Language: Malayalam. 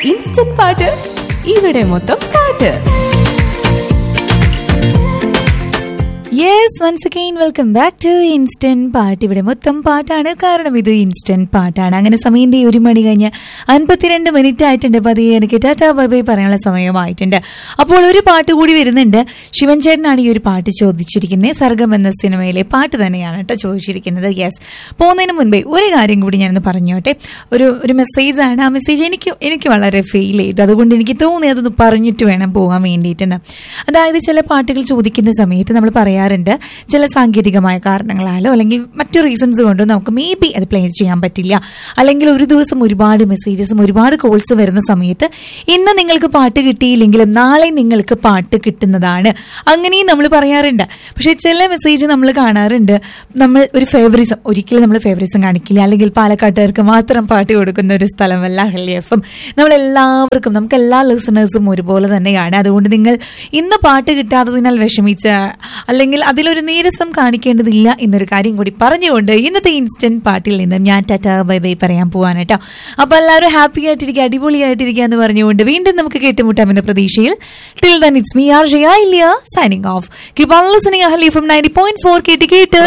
ഇൻസ്റ്റന്റ് പാട്ട് ഇവിടെ മൊത്തം പാട്ട് yes once again welcome back to instant പാട്ട് ഇവിടെ മൊത്തം പാട്ടാണ് കാരണം ഇത് ഇൻസ്റ്റന്റ് പാട്ടാണ് അങ്ങനെ സമയം ദേ ഒരു മണി കഴിഞ്ഞ് അൻപത്തിരണ്ട് മിനിറ്റ് ആയിട്ടുണ്ട് പതിയെ എനിക്ക് ടാറ്റാ ബൈ ബൈ പറയാനുള്ള സമയമായിട്ടുണ്ട് അപ്പോൾ ഒരു പാട്ട് കൂടി വരുന്നുണ്ട് ശിവൻ ചേട്ടനാണ് ഈ ഒരു പാട്ട് ചോദിച്ചിരിക്കുന്നത് സർഗം എന്ന സിനിമയിലെ പാട്ട് തന്നെയാണ് കേട്ടോ ചോദിച്ചിരിക്കുന്നത് യെസ് പോകുന്നതിന് മുൻപേ ഒരു കാര്യം കൂടി ഞാനൊന്ന് പറഞ്ഞോട്ടെ ഒരു ഒരു മെസ്സേജ് ആണ് ആ മെസ്സേജ് എനിക്ക് എനിക്ക് വളരെ ഫീൽ ചെയ്തു അതുകൊണ്ട് എനിക്ക് തോന്നി അതൊന്ന് പറഞ്ഞിട്ട് വേണം പോകാൻ വേണ്ടിയിട്ടെന്ന് അതായത് ചില പാട്ടുകൾ ചോദിക്കുന്ന സമയത്ത് നമ്മൾ പറയാറുണ്ട് ചില സാങ്കേതികമായ കാരണങ്ങളാലോ അല്ലെങ്കിൽ മറ്റു റീസൺസ് കൊണ്ടോ നമുക്ക് മേ ബി അത് പ്ലേ ചെയ്യാൻ പറ്റില്ല അല്ലെങ്കിൽ ഒരു ദിവസം ഒരുപാട് മെസ്സേജസും ഒരുപാട് കോൾസ് വരുന്ന സമയത്ത് ഇന്ന് നിങ്ങൾക്ക് പാട്ട് കിട്ടിയില്ലെങ്കിലും നാളെ നിങ്ങൾക്ക് പാട്ട് കിട്ടുന്നതാണ് അങ്ങനെയും നമ്മൾ പറയാറുണ്ട് പക്ഷെ ചില മെസ്സേജ് നമ്മൾ കാണാറുണ്ട് നമ്മൾ ഒരു ഫേവറിസം ഒരിക്കലും നമ്മൾ ഫേവറിസം കാണിക്കില്ല അല്ലെങ്കിൽ പാലക്കാട്ടുകാർക്ക് മാത്രം പാട്ട് കൊടുക്കുന്ന ഒരു സ്ഥലമല്ല ഹെല്ലി എഫ് എം നമ്മളെല്ലാവർക്കും നമുക്ക് എല്ലാ ലിസണേഴ്സും ഒരുപോലെ തന്നെയാണ് അതുകൊണ്ട് നിങ്ങൾ ഇന്ന് പാട്ട് കിട്ടാത്തതിനാൽ വിഷമിച്ച അല്ലെങ്കിൽ അതിലൊരു നീരസം കാണിക്കേണ്ടതില്ല എന്നൊരു കാര്യം കൂടി പറഞ്ഞുകൊണ്ട് ഇന്നത്തെ ഇൻസ്റ്റന്റ് പാട്ടിൽ നിന്ന് ഞാൻ ടാറ്റ ബൈ ബൈ പറയാൻ പോവാണ് കേട്ടോ അപ്പൊ എല്ലാവരും ഹാപ്പി ആയിട്ടിരിക്കുക അടിപൊളിയായിട്ടിരിക്കുക എന്ന് പറഞ്ഞുകൊണ്ട് വീണ്ടും നമുക്ക് കേട്ടുമുട്ടാം എന്ന പ്രതീക്ഷയിൽ till then it's me R Jaya ഇല്ല signing off keep on listening ഹലി ഫ്രം നയൻറ്റി പോയിന്റ് ഫോർ കേട്ട് കേട്ട്